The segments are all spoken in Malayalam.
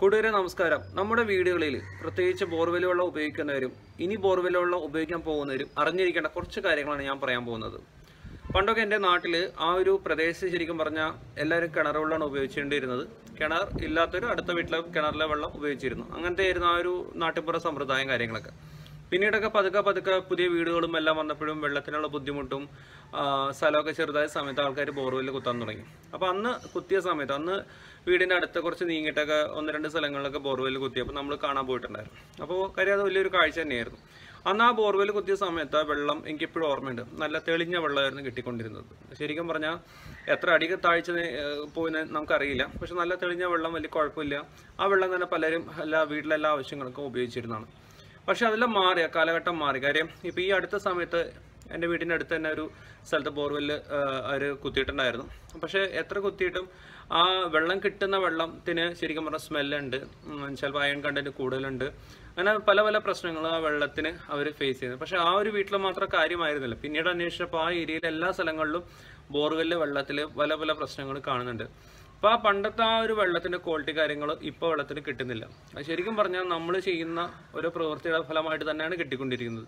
കൂട്ടുകാരെ നമസ്കാരം നമ്മുടെ വീടുകളിൽ പ്രത്യേകിച്ച് ബോർവെൽ വെള്ളം ഉപയോഗിക്കുന്നവരും ഇനി ബോർവെൽ വെള്ളം ഉപയോഗിക്കാൻ പോകുന്നവരും അറിഞ്ഞിരിക്കേണ്ട കുറച്ച് കാര്യങ്ങളാണ് ഞാൻ പറയാൻ പോകുന്നത് പണ്ടൊക്കെ എൻ്റെ നാട്ടിൽ ആ ഒരു പ്രദേശത്ത് ശരിക്കും പറഞ്ഞാൽ എല്ലാവരും കിണർ വെള്ളമാണ് ഉപയോഗിച്ചുകൊണ്ടിരുന്നത് കിണർ ഇല്ലാത്തൊരു അടുത്ത വീട്ടിലെ കിണറിലെ വെള്ളം ഉപയോഗിച്ചിരുന്നു അങ്ങനത്തെ ആയിരുന്നു ആ ഒരു നാട്ടിൻപുറ സമ്പ്രദായം കാര്യങ്ങളൊക്കെ പിന്നീടൊക്കെ പതുക്കെ പതുക്കെ പുതിയ വീടുകളും എല്ലാം വന്നപ്പോഴും വെള്ളത്തിനുള്ള ബുദ്ധിമുട്ടും ആ, സ്ഥലമൊക്കെ ചെറുതായ സമയത്ത് ആൾക്കാർ ബോർവെല്ല് കുത്താൻ തുടങ്ങി അപ്പോൾ അന്ന് കുത്തിയ സമയത്ത് അന്ന് വീടിൻ്റെ അടുത്ത് കുറച്ച് നീങ്ങിയിട്ടൊക്കെ ഒന്ന് രണ്ട് സ്ഥലങ്ങളിലൊക്കെ ബോർവെല്ല് കുത്തിയപ്പോൾ നമ്മൾ കാണാൻ പോയിട്ടുണ്ടായിരുന്നു അപ്പോൾ കാര്യം അത് വലിയൊരു കാഴ്ച തന്നെയായിരുന്നു അന്ന് ആ ബോർവെല്ല് കുത്തിയ സമയത്ത് ആ വെള്ളം എനിക്കിപ്പോഴും ഓർമ്മയുണ്ട് നല്ല തെളിഞ്ഞ വെള്ളമായിരുന്നു കിട്ടിക്കൊണ്ടിരുന്നത് ശരിക്കും പറഞ്ഞാൽ എത്ര അടിക്ക് താഴ്ച പോയി നമുക്കറിയില്ല പക്ഷെ നല്ല തെളിഞ്ഞ വെള്ളം വലിയ കുഴപ്പമില്ല ആ വെള്ളം തന്നെ പലരും എല്ലാ വീട്ടിലെ എല്ലാ ആവശ്യങ്ങൾക്കും ഉപയോഗിച്ചിരുന്നതാണ് പക്ഷെ അതെല്ലാം മാറി ആ കാലഘട്ടം മാറി കാര്യം ഇപ്പം ഈ അടുത്ത സമയത്ത് എൻ്റെ വീടിൻ്റെ അടുത്ത് തന്നെ ഒരു സ്ഥലത്ത് ബോർവെല്ല് അവർ കുത്തിയിട്ടുണ്ടായിരുന്നു പക്ഷേ എത്ര കുത്തിയിട്ടും ആ വെള്ളം കിട്ടുന്ന വെള്ളത്തിന് ശരിക്കും പറഞ്ഞാൽ സ്മെല്ലുണ്ട് ചിലപ്പോൾ അയൺ കണ്ടന്റ് കൂടുതലുണ്ട് അങ്ങനെ പല പല പ്രശ്നങ്ങളും ആ വെള്ളത്തിന് അവർ ഫേസ് ചെയ്യുന്നത് പക്ഷേ ആ ഒരു വീട്ടിൽ മാത്രം കാര്യമായിരുന്നില്ല പിന്നീട് അന്വേഷിച്ചപ്പോൾ ആ ഏരിയയിലെ എല്ലാ സ്ഥലങ്ങളിലും ബോർവെല്ല് വെള്ളത്തിൽ പല പല പ്രശ്നങ്ങൾ കാണുന്നുണ്ട് അപ്പോൾ ആ പണ്ടത്തെ ആ ഒരു വെള്ളത്തിന്റെ ക്വാളിറ്റി കാര്യങ്ങൾ ഇപ്പോൾ വെള്ളത്തിന് കിട്ടുന്നില്ല അത് ശരിക്കും പറഞ്ഞാൽ നമ്മൾ ചെയ്യുന്ന ഓരോ പ്രവൃത്തിയുടെ ഫലമായിട്ട് തന്നെയാണ് കിട്ടിക്കൊണ്ടിരിക്കുന്നത്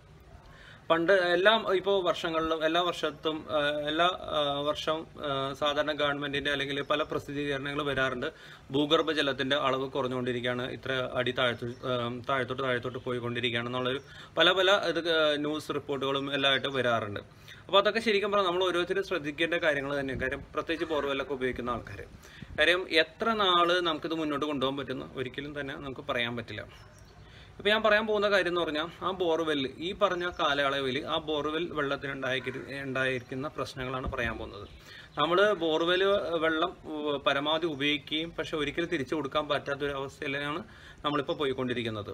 പണ്ട് എല്ലാം ഇപ്പോൾ വർഷങ്ങളിലും എല്ലാ വർഷത്തും ആ, എല്ലാ ആ, വർഷവും ആ, സാധാരണ ഗവൺമെന്റിന്റെ അല്ലെങ്കിൽ പല പ്രസിദ്ധീകരണങ്ങൾ വരാറുണ്ട് ഭൂഗർഭ ജലത്തിന്റെ അളവ് കുറഞ്ഞുകൊണ്ടിരിക്കുകയാണ് ഇത്ര അടി താഴത്തോട്ട് ആ, താഴത്തോട്ട് താഴത്തോട്ട് പോയിക്കൊണ്ടിരിക്കുകയാണ് എന്നുള്ളൊരു പല പല ഇത് ന്യൂസ് റിപ്പോർട്ടുകളും എല്ലാമായിട്ട് വരാറുണ്ട് അപ്പോൾ അതൊക്കെ ശരിക്കും പറഞ്ഞാൽ നമ്മൾ ഓരോരുത്തരും ശ്രദ്ധിക്കേണ്ട കാര്യങ്ങൾ തന്നെയാണ് കാര്യം പ്രത്യേകിച്ച് ബോർവെല്ലൊക്കെ ഉപയോഗിക്കുന്ന ആൾക്കാർ കാര്യം എത്ര നാള് നമുക്കിത് മുന്നോട്ട് കൊണ്ടുപോകാൻ പറ്റുന്ന ഒരിക്കലും തന്നെ നമുക്ക് പറയാൻ പറ്റില്ല ഇപ്പൊ ഞാൻ പറയാൻ പോകുന്ന കാര്യം എന്ന് പറഞ്ഞാൽ ആ ബോർവെൽ ഈ പറഞ്ഞ കാലയളവിൽ ആ ബോർവെൽ വെള്ളത്തിന് ഉണ്ടായി ഉണ്ടായിരിക്കുന്ന പ്രശ്നങ്ങളാണ് പറയാൻ പോകുന്നത് നമ്മൾ ബോർവെൽ വെള്ളം ഉം, പരമാവധി ഉപയോഗിക്കുകയും പക്ഷെ ഒരിക്കലും തിരിച്ചു കൊടുക്കാൻ പറ്റാത്ത ഒരു അവസ്ഥയിലാണ് നമ്മളിപ്പോൾ പോയിക്കൊണ്ടിരിക്കുന്നത്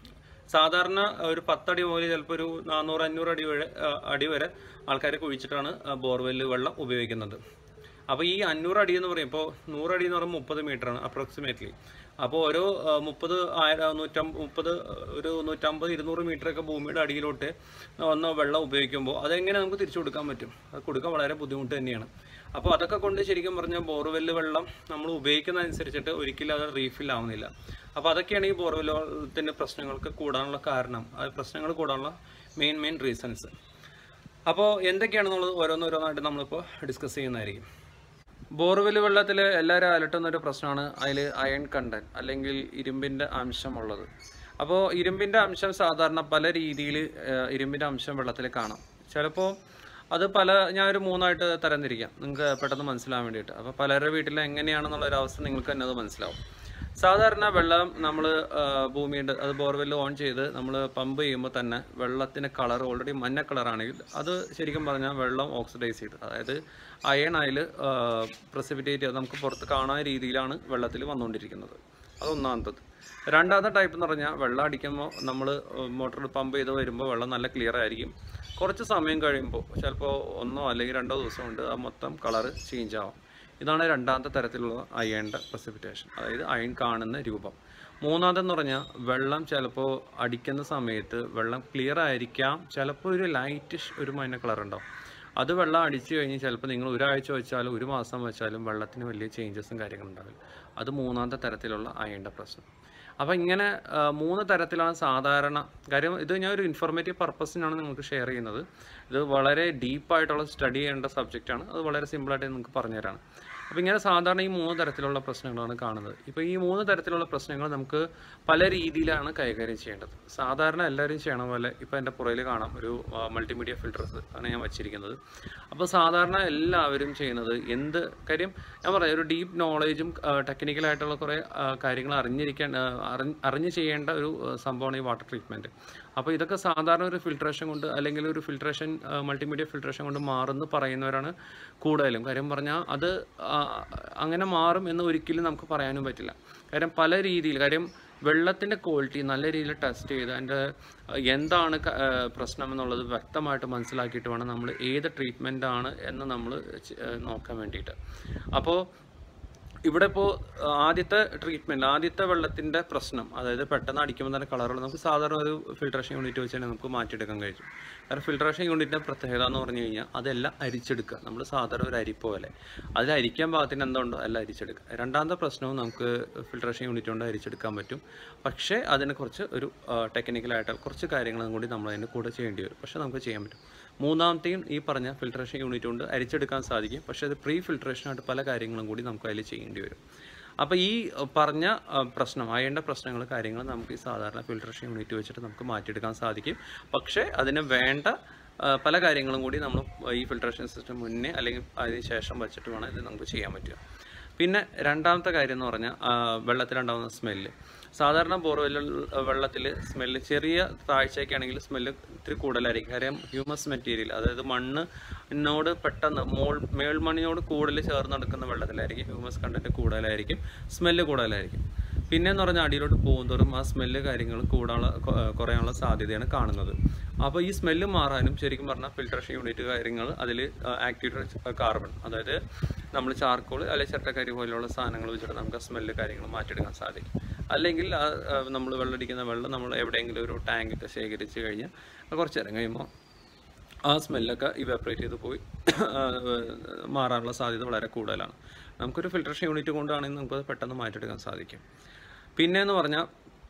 സാധാരണ ഒരു പത്തടി മുതൽ ചിലപ്പോൾ ഒരു നാനൂറ് അഞ്ഞൂറ് അടി വരെ ആ, അടി വരെ ആൾക്കാർ കുഴിച്ചിട്ടാണ് ബോർവെൽ വെള്ളം ഉപയോഗിക്കുന്നത് അപ്പോൾ ഈ അഞ്ഞൂറ് അടി എന്ന് പറയുമ്പോൾ നൂറടി എന്ന് പറയുമ്പോൾ മുപ്പത് മീറ്ററാണ് അപ്രോക്സിമേറ്റ്ലി അപ്പോൾ ഓരോ ആ, മുപ്പത് ആയിരം നൂറ്റമ്പ മുപ്പത് ഒരു നൂറ്റമ്പത് ഇരുന്നൂറ് മീറ്ററൊക്കെ ഭൂമിയുടെ അടിയിലോട്ട് വന്ന വെള്ളം ഉപയോഗിക്കുമ്പോൾ അതെങ്ങനെ നമുക്ക് തിരിച്ചു കൊടുക്കാൻ പറ്റും അത് കൊടുക്കാൻ വളരെ ബുദ്ധിമുട്ട് തന്നെയാണ് അപ്പോൾ അതൊക്കെ കൊണ്ട് ശരിക്കും പറഞ്ഞാൽ ബോർവെല്ല് വെള്ളം നമ്മൾ ഉപയോഗിക്കുന്നതനുസരിച്ചിട്ട് ഒരിക്കലും അത് റീഫിൽ ആവുന്നില്ല അപ്പോൾ അതൊക്കെയാണ് ഈ ബോർവെൽ വെള്ളത്തിൻ്റെ പ്രശ്നങ്ങൾക്ക് കൂടാനുള്ള കാരണം ആ പ്രശ്നങ്ങൾ കൂടാനുള്ള മെയിൻ മെയിൻ റീസൺസ് അപ്പോൾ എന്തൊക്കെയാണെന്നുള്ളത് ഓരോന്നോരോന്നായിട്ട് നമ്മളിപ്പോൾ ഡിസ്കസ് ചെയ്യുന്നതായിരിക്കും ബോർവെൽ വെള്ളത്തിൽ എല്ലാവരും അലട്ടുന്ന ഒരു പ്രശ്നമാണ് അതിൽ അയൺ കണ്ടന്റ് അല്ലെങ്കിൽ ഇരുമ്പിൻ്റെ അംശമുള്ളത് അപ്പോൾ ഇരുമ്പിൻ്റെ അംശം സാധാരണ പല രീതിയിൽ ഇരുമ്പിൻ്റെ അംശം വെള്ളത്തിൽ കാണാം ചിലപ്പോൾ അത് പല ഞാനൊരു മൂന്നായിട്ട് തരംതിരിക്കാം നിങ്ങൾക്ക് പെട്ടെന്ന് മനസ്സിലാവാൻ വേണ്ടിയിട്ട് അപ്പോൾ പലരുടെ വീട്ടിൽ എങ്ങനെയാണെന്നുള്ള ഒരു അവസ്ഥ നിങ്ങൾക്ക് തന്നെ അത് മനസ്സിലാവും സാധാരണ വെള്ളം നമ്മൾ ഭൂമിയുടെ അത് ബോർവെൽ ഓൺ ചെയ്ത് നമ്മൾ പമ്പ് ചെയ്യുമ്പോൾ തന്നെ വെള്ളത്തിൻ്റെ കളർ ഓൾറെഡി മഞ്ഞ കളറാണെങ്കിൽ അത് ശരിക്കും പറഞ്ഞാൽ വെള്ളം ഓക്സിഡൈസ് ചെയ്ത് അതായത് അയൺ അതിൽ പ്രസിപ്പിറ്റേറ്റ് ചെയ്ത് നമുക്ക് പുറത്ത് കാണാൻ രീതിയിലാണ് വെള്ളത്തിൽ വന്നുകൊണ്ടിരിക്കുന്നത് അതൊന്നാമത്തത് രണ്ടാമത്തെ ടൈപ്പ് എന്ന് പറഞ്ഞാൽ വെള്ളം അടിക്കുമ്പോൾ നമ്മൾ മോട്ടോർ പമ്പ് ചെയ്ത് വരുമ്പോൾ വെള്ളം നല്ല ക്ലിയർ ആയിരിക്കും കുറച്ച് സമയം കഴിയുമ്പോൾ ചിലപ്പോൾ ഒന്നോ അല്ലെങ്കിൽ രണ്ടോ ദിവസം കൊണ്ട് ആ മൊത്തം കളറ് ചേഞ്ച് ആവും ഇതാണ് രണ്ടാമത്തെ തരത്തിലുള്ള അയണിൻ്റെ പ്രസിപ്പിറ്റേഷൻ അതായത് അയൺ കാണുന്ന രൂപം മൂന്നാമതെന്ന് പറഞ്ഞാൽ വെള്ളം ചിലപ്പോൾ അടിക്കുന്ന സമയത്ത് വെള്ളം ക്ലിയർ ആയിരിക്കാം ചിലപ്പോൾ ഒരു ലൈറ്റിഷ് ഒരു മഞ്ഞ കളർ ഉണ്ടാവും അത് വെള്ളം അടിച്ചു കഴിഞ്ഞ് ചിലപ്പോൾ നിങ്ങൾ ഒരാഴ്ച വെച്ചാലും ഒരു മാസം വെച്ചാലും വെള്ളത്തിന് വലിയ ചേഞ്ചസും കാര്യങ്ങളും ഉണ്ടാവില്ല അത് മൂന്നാമത്തെ തരത്തിലുള്ള അയണിൻ്റെ പ്രശ്നം അപ്പോൾ ഇങ്ങനെ ആ, മൂന്ന് തരത്തിലാണ് സാധാരണ കാര്യം ഇത് ഞാൻ ഒരു ഇൻഫോർമേറ്റീവ് പർപ്പസിനാണ് നിങ്ങൾക്ക് ഷെയർ ചെയ്യുന്നത് ഇത് വളരെ ഡീപ്പായിട്ടുള്ള സ്റ്റഡി ചെയ്യേണ്ട സബ്ജക്റ്റാണ് അത് വളരെ സിമ്പിളായിട്ട് നിങ്ങൾക്ക് പറഞ്ഞുതരാണ് അപ്പോൾ ഇങ്ങനെ സാധാരണ ഈ മൂന്ന് തരത്തിലുള്ള പ്രശ്നങ്ങളാണ് കാണുന്നത് ഇപ്പോൾ ഈ മൂന്ന് തരത്തിലുള്ള പ്രശ്നങ്ങൾ നമുക്ക് പല രീതിയിലാണ് കൈകാര്യം ചെയ്യേണ്ടത് സാധാരണ എല്ലാവരും ചെയ്യണ പോലെ ഇപ്പോൾ എൻ്റെ പുറയിൽ കാണാം ഒരു മൾട്ടിമീഡിയ ഫിൽറ്റേഴ്സ് ആണ് ഞാൻ വച്ചിരിക്കുന്നത് അപ്പോൾ സാധാരണ എല്ലാവരും ചെയ്യുന്നത് എന്ത് കാര്യം ഞാൻ പറയാം ഒരു ഡീപ്പ് നോളേജും ടെക്നിക്കലായിട്ടുള്ള കുറേ ആ, കാര്യങ്ങൾ അറിഞ്ഞിരിക്കാൻ ആ, അറിഞ്ഞ് അറിഞ്ഞ് ചെയ്യേണ്ട ഒരു ആ, സംഭവമാണ് ഈ വാട്ടർ ട്രീറ്റ്മെൻറ്റ് അപ്പോൾ ഇതൊക്കെ സാധാരണ ഒരു ഫിൽട്രേഷൻ കൊണ്ട് അല്ലെങ്കിൽ ഒരു ഫിൽട്രേഷൻ മൾട്ടിമീഡിയ ഫിൽട്രേഷൻ കൊണ്ട് മാറുമെന്ന് പറയുന്നവരാണ് കൂടുതലും കാര്യം പറഞ്ഞാൽ അത് ആ, അങ്ങനെ മാറും എന്ന് ഒരിക്കലും നമുക്ക് പറയാനും പറ്റില്ല കാര്യം പല രീതിയിൽ കാര്യം വെള്ളത്തിൻ്റെ ക്വാളിറ്റി നല്ല രീതിയിൽ ടെസ്റ്റ് ചെയ്ത് അതിൻ്റെ എന്താണ് ക- ആ, പ്രശ്നം എന്നുള്ളത് വ്യക്തമായിട്ട് മനസ്സിലാക്കിയിട്ട് വേണം നമ്മൾ ഏത് ട്രീറ്റ്മെൻ്റ് ആണ് എന്ന് നമ്മൾ ചെ- ആ, നോക്കാൻ വേണ്ടിയിട്ട് അപ്പോൾ ഇവിടെ ഇപ്പോൾ ആദ്യത്തെ ട്രീറ്റ്മെൻറ്റ് ആദ്യത്തെ വെള്ളത്തിൻ്റെ പ്രശ്നം അതായത് പെട്ടെന്ന് അടിക്കുമ്പോൾ തന്നെ കളറുള്ള നമുക്ക് സാധാരണ ഒരു ഫിൽട്രേഷൻ യൂണിറ്റ് വെച്ച് തന്നെ നമുക്ക് മാറ്റിയെടുക്കാൻ കഴിയും കാരണം ഫിൽട്രേഷൻ യൂണിറ്റിൻ്റെ പ്രത്യേകത എന്ന് പറഞ്ഞു കഴിഞ്ഞാൽ അതെല്ലാം അരിച്ചെടുക്കുക നമ്മൾ സാധാരണ ഒരു അരി പോലെ അതിൽ അരിക്കാൻ പാകത്തിന് എന്തുണ്ടോ എല്ലാം അരിച്ചെടുക്കുക രണ്ടാമത്തെ പ്രശ്നവും നമുക്ക് ഫിൽട്രേഷൻ യൂണിറ്റ് കൊണ്ട് അരിച്ചെടുക്കാൻ പറ്റും പക്ഷേ അതിന് കുറച്ച് ഒരു ടെക്നിക്കലായിട്ട് കുറച്ച് കാര്യങ്ങളും കൂടി നമ്മൾ അതിൻ്റെ കൂടെ ചെയ്യേണ്ടി വരും പക്ഷേ നമുക്ക് ചെയ്യാൻ പറ്റും മൂന്നാമത്തെയും ഈ പറഞ്ഞ ഫിൽട്രേഷൻ യൂണിറ്റ് കൊണ്ട് അരിച്ചെടുക്കാൻ സാധിക്കും പക്ഷേ അത് പ്രീ ഫിൽട്രേഷനായിട്ട് പല കാര്യങ്ങളും കൂടി നമുക്ക് അതിൽ ചെയ്യേണ്ടി വരും അപ്പോൾ ഈ അഹ്, പറഞ്ഞ അഹ്, പ്രശ്നം അയണ്ട പ്രശ്നങ്ങൾ കാര്യങ്ങൾ നമുക്ക് ഈ സാധാരണ ഫിൽട്രേഷൻ യൂണിറ്റ് വെച്ചിട്ട് നമുക്ക് മാറ്റിയെടുക്കാൻ സാധിക്കും പക്ഷേ അതിന് വേണ്ട അഹ്, പല കാര്യങ്ങളും കൂടി നമ്മൾ ഈ ഫിൽട്രേഷൻ സിസ്റ്റം മുന്നേ അല്ലെങ്കിൽ അതിന് ശേഷം വെച്ചിട്ട് വേണം ഇത് നമുക്ക് ചെയ്യാൻ പറ്റുക പിന്നെ രണ്ടാമത്തെ കാര്യം എന്ന് പറഞ്ഞാൽ വെള്ളത്തിലുണ്ടാകുന്ന സ്മെല്ല് സാധാരണ ബോർവെൽ വെള്ളത്തിൽ സ്മെല്ല് ചെറിയ താഴ്ചയൊക്കെയാണെങ്കിൽ സ്മെല്ല് ഇത്തിരി കൂടുതലായിരിക്കും കാര്യം ഹ്യൂമസ് മെറ്റീരിയൽ അതായത് മണ്ണിനോട് പെട്ടെന്ന് മോൾ മേൾമണ്ണിനോട് കൂടുതൽ ചേർന്ന് നടക്കുന്ന വെള്ളത്തിലായിരിക്കും ഹ്യൂമസ് കണ്ടന്റ് കൂടുതലായിരിക്കും സ്മെല്ല് കൂടുതലായിരിക്കും പിന്നെ എന്ന് പറഞ്ഞാൽ അടിയിലോട്ട് പോകുന്തോറും ആ സ്മെല്ല് കാര്യങ്ങൾ കൂടാനുള്ള കൊ- കുറയാനുള്ള സാധ്യതയാണ് കാണുന്നത് അപ്പോൾ ഈ സ്മെല്ല് മാറാനും ശരിക്കും പറഞ്ഞാൽ ഫിൽട്രേഷൻ യൂണിറ്റ് കാര്യങ്ങൾ അതിൽ ആക്റ്റീവ് കാർബൺ അതായത് നമ്മൾ ചാർക്കോൾ അല്ലെങ്കിൽ ചട്ടക്കരി പോലെയുള്ള സാധനങ്ങൾ വെച്ചിട്ട് നമുക്ക് ആ സ്മെല്ല് കാര്യങ്ങൾ മാറ്റിയെടുക്കാൻ സാധിക്കും അല്ലെങ്കിൽ നമ്മൾ വെള്ളമടിക്കുന്ന വെള്ളം നമ്മൾ എവിടെയെങ്കിലും ഒരു ടാങ്കൊക്കെ ശേഖരിച്ച് കഴിഞ്ഞാൽ അത് കുറച്ച് നേരം കഴിയുമ്പോൾ ആ സ്മെല്ലൊക്കെ ഇവാപ്പറേറ്റ് ചെയ്ത് പോയി ആ, മാറാനുള്ള സാധ്യത വളരെ കൂടുതലാണ് നമുക്കൊരു ഫിൽട്രേഷൻ യൂണിറ്റ് കൊണ്ടാണെങ്കിൽ നമുക്കത് പെട്ടെന്ന് മാറ്റിയെടുക്കാൻ സാധിക്കും പിന്നെയെന്ന് പറഞ്ഞാൽ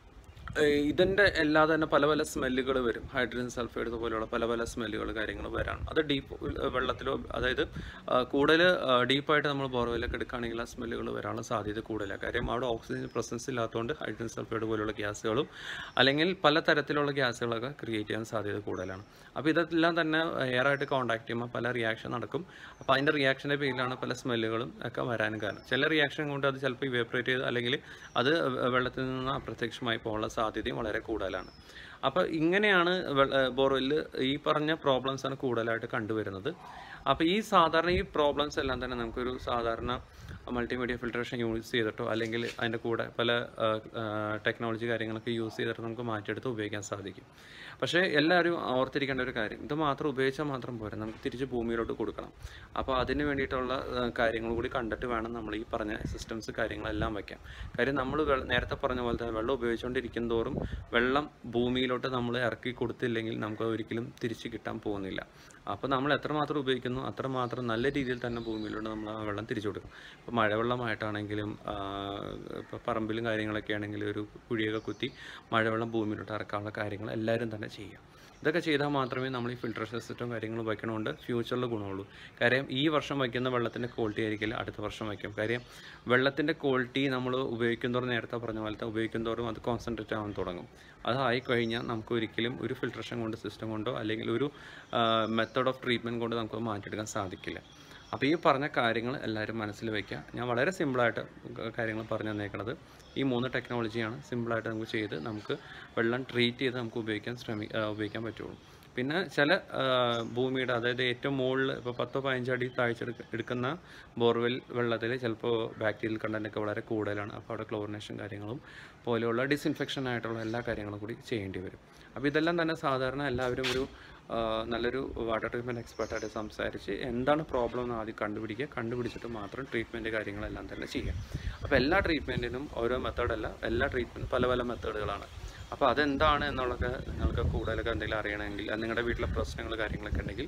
ഇതിൻ്റെ അല്ലാതെ തന്നെ പല പല സ്മെല്ലുകൾ വരും ഹൈഡ്രജൻ സൾഫൈഡ് പോലെയുള്ള പല പല സ്മെല്ലുകൾ കാര്യങ്ങൾ വരാണ് അത് ഡീപ്പ് വെള്ളത്തിലോ അതായത് ആ, കൂടുതൽ ഡീപ്പായിട്ട് നമ്മൾ ബോർവെല്ലൊക്കെ എടുക്കുകയാണെങ്കിൽ ആ സ്മെല്ലുകൾ വരാനുള്ള സാധ്യത കൂടുതലാണ് കാര്യം അവിടെ ഓക്സിജൻ പ്രസൻസ് ഇല്ലാത്തതുകൊണ്ട് ഹൈഡ്രജൻ സൾഫൈഡ് പോലെയുള്ള ഗ്യാസുകളും അല്ലെങ്കിൽ പല തരത്തിലുള്ള ഗ്യാസുകളൊക്കെ ക്രിയേറ്റ് ചെയ്യാൻ സാധ്യത കൂടുതലാണ് അപ്പോൾ ഇതെല്ലാം തന്നെ എയറായിട്ട് കോൺടാക്ട് ചെയ്യുമ്പോൾ പല റിയാക്ഷൻ നടക്കും അപ്പോൾ അതിൻ്റെ റിയാക്ഷൻ്റെ പേരിലാണ് പല സ്മെല്ലുകളും ഒക്കെ വരാനും കാരണം ചില റിയാക്ഷൻ കൊണ്ട് അത് ചിലപ്പോൾ ഇവേപ്പറേറ്റ് ചെയ്ത് അല്ലെങ്കിൽ അത് വെള്ളത്തിൽ നിന്ന് അപ്രത്യക്ഷമായി പോകാനുള്ള സാധ്യതയും വളരെ കൂടുതലാണ് അപ്പോൾ ഇങ്ങനെയാണ് ബോർവെല്ലിൽ ഈ പറഞ്ഞ പ്രോബ്ലംസ് ആണ് കൂടുതലായിട്ട് കണ്ടുവരുന്നത് അപ്പോൾ ഈ സാധാരണ ഈ പ്രോബ്ലംസ് എല്ലാം തന്നെ നമുക്കൊരു സാധാരണ മൾട്ടിമീഡിയ ഫിൽട്രേഷൻ യൂസ് ചെയ്തിട്ടോ അല്ലെങ്കിൽ അതിൻ്റെ കൂടെ പല ടെക്നോളജി കാര്യങ്ങളൊക്കെ യൂസ് ചെയ്തിട്ട് നമുക്ക് മാറ്റിയെടുത്ത് ഉപയോഗിക്കാൻ സാധിക്കും പക്ഷേ എല്ലാവരും ഓർത്തിരിക്കേണ്ട ഒരു കാര്യം ഇത് മാത്രം ഉപയോഗിച്ചാൽ മാത്രം പോരാ നമുക്ക് തിരിച്ച് ഭൂമിയിലോട്ട് കൊടുക്കണം അപ്പോൾ അതിന് വേണ്ടിയിട്ടുള്ള ആ, കാര്യങ്ങൾ കൂടി കണ്ടിട്ട് വേണം നമ്മൾ ഈ പറഞ്ഞ സിസ്റ്റംസ് കാര്യങ്ങളെല്ലാം വയ്ക്കാം കാര്യം നമ്മൾ നേരത്തെ പറഞ്ഞ പോലെ തന്നെ വെള്ളം ഉപയോഗിച്ചുകൊണ്ടിരിക്കും തോറും വെള്ളം ഭൂമിയിലോട്ട് നമ്മൾ ഇറക്കി കൊടുത്തില്ലെങ്കിൽ നമുക്ക് ഒരിക്കലും തിരിച്ച് കിട്ടാൻ പോകുന്നില്ല അപ്പോൾ നമ്മൾ എത്രമാത്രം ഉപയോഗിക്കുന്നു അത്രമാത്രം നല്ല രീതിയിൽ തന്നെ ഭൂമിയിലോട്ട് നമ്മൾ ആ വെള്ളം തിരിച്ചു കൊടുക്കും ഇപ്പോൾ മഴവെള്ളമായിട്ടാണെങ്കിലും ഇപ്പോൾ പറമ്പിലും കാര്യങ്ങളൊക്കെ ആണെങ്കിലും ഒരു കുഴിയൊക്കെ കുത്തി മഴവെള്ളം ഭൂമിയിലോട്ട് ഇറക്കാനുള്ള കാര്യങ്ങൾ എല്ലാവരും തന്നെ ചെയ്യുക ഇതൊക്കെ ചെയ്താൽ മാത്രമേ നമ്മൾ ഈ ഫിൽട്രേഷൻ സിസ്റ്റം കാര്യങ്ങൾ വയ്ക്കണമുണ്ട് ഫ്യൂച്ചറിൽ ഗുണമുള്ളൂ കാര്യം ഈ വർഷം വയ്ക്കുന്ന വെള്ളത്തിൻ്റെ ക്വാളിറ്റി ആയിരിക്കില്ല അടുത്ത വർഷം വയ്ക്കും കാര്യം വെള്ളത്തിൻ്റെ ക്വാളിറ്റി നമ്മൾ ഉപയോഗിക്കുന്നതോറും നേരത്തെ പറഞ്ഞ പോലത്തെ ഉപയോഗിക്കുന്നതോറും അത് കോൺസെൻട്രേറ്റ് ആവാൻ തുടങ്ങും അതായി കഴിഞ്ഞാൽ നമുക്ക് ഒരിക്കലും ഒരു ഫിൽട്രേഷൻ കൊണ്ട് സിസ്റ്റം കൊണ്ടോ അല്ലെങ്കിൽ ഒരു മെത്തേഡ് ഓഫ് ട്രീറ്റ്മെൻറ്റ് കൊണ്ട് നമുക്ക് മാറ്റിയെടുക്കാൻ സാധിക്കില്ല അപ്പോൾ ഈ പറഞ്ഞ കാര്യങ്ങൾ എല്ലാവരും മനസ്സിൽ വയ്ക്കുക ഞാൻ വളരെ സിമ്പിളായിട്ട് കാര്യങ്ങൾ പറഞ്ഞു തന്നേക്കണത് ഈ മൂന്ന് ടെക്നോളജിയാണ് സിമ്പിളായിട്ട് നമുക്ക് ചെയ്ത് നമുക്ക് വെള്ളം ട്രീറ്റ് ചെയ്ത് നമുക്ക് ഉപയോഗിക്കാൻ ശ്രമി ആ, ഉപയോഗിക്കാൻ പറ്റുള്ളൂ പിന്നെ ചില ആ, ഭൂമിയുടെ അതായത് ഏറ്റവും മുകളിൽ ഇപ്പോൾ പത്തോ പതിനഞ്ചോ അടി താഴ്ച എടുക്ക- എടുക്കുന്ന ബോർവെൽ വെള്ളത്തിൽ ചിലപ്പോൾ ബാക്ടീരിയൽ കണ്ടൻ്റ് ഒക്കെ വളരെ കൂടുതലാണ് അപ്പോൾ അവിടെ ക്ലോറിനേഷൻ കാര്യങ്ങളും പോലെയുള്ള ഡിസിൻഫെക്ഷൻ ആയിട്ടുള്ള എല്ലാ കാര്യങ്ങളും കൂടി ചെയ്യേണ്ടി വരും അപ്പോൾ ഇതെല്ലാം തന്നെ സാധാരണ എല്ലാവരും ഒരു ആ, നല്ലൊരു വാട്ടർ ട്രീറ്റ്മെൻറ്റ് എക്സ്പെർട്ടായിട്ട് സംസാരിച്ച് എന്താണ് പ്രോബ്ലം എന്ന് ആദ്യം കണ്ടുപിടിക്കുക കണ്ടുപിടിച്ചിട്ട് മാത്രം ട്രീറ്റ്മെൻറ്റ് കാര്യങ്ങളെല്ലാം തന്നെ ചെയ്യുക അപ്പോൾ എല്ലാ ട്രീറ്റ്മെൻറ്റിനും ഓരോ മെത്തേഡല്ല എല്ലാ ട്രീറ്റ്മെൻറ്റ് പല പല മെത്തേഡുകളാണ് അപ്പോൾ അതെന്താണ് എന്നുള്ളതൊക്കെ നിങ്ങൾക്ക് കൂടുതലൊക്കെ എന്തെങ്കിലും അറിയണമെങ്കിൽ അത് നിങ്ങളുടെ വീട്ടിലെ പ്രശ്നങ്ങൾ കാര്യങ്ങളൊക്കെ ഉണ്ടെങ്കിൽ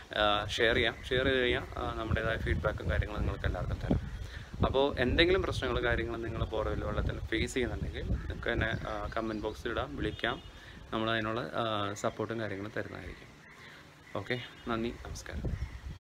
ഷെയർ ചെയ്യാം ഷെയർ ചെയ്ത് കഴിഞ്ഞാൽ ആ, നമ്മുടേതായ ഫീഡ്ബാക്കും കാര്യങ്ങളും നിങ്ങൾക്ക് എല്ലാവർക്കും തരാം അപ്പോൾ എന്തെങ്കിലും പ്രശ്നങ്ങൾ കാര്യങ്ങൾ നിങ്ങൾ ബോർവെൽ വെള്ളത്തിൽ ഫേസ് ചെയ്യുന്നുണ്ടെങ്കിൽ നിങ്ങൾക്ക് എന്നെ കമൻറ്റ് ബോക്സിൽ ഇടാം വിളിക്കാം നമ്മൾ അതിനുള്ള സപ്പോർട്ടും കാര്യങ്ങളും തരുന്നതായിരിക്കും ഓക്കെ നന്ദി നമസ്കാരം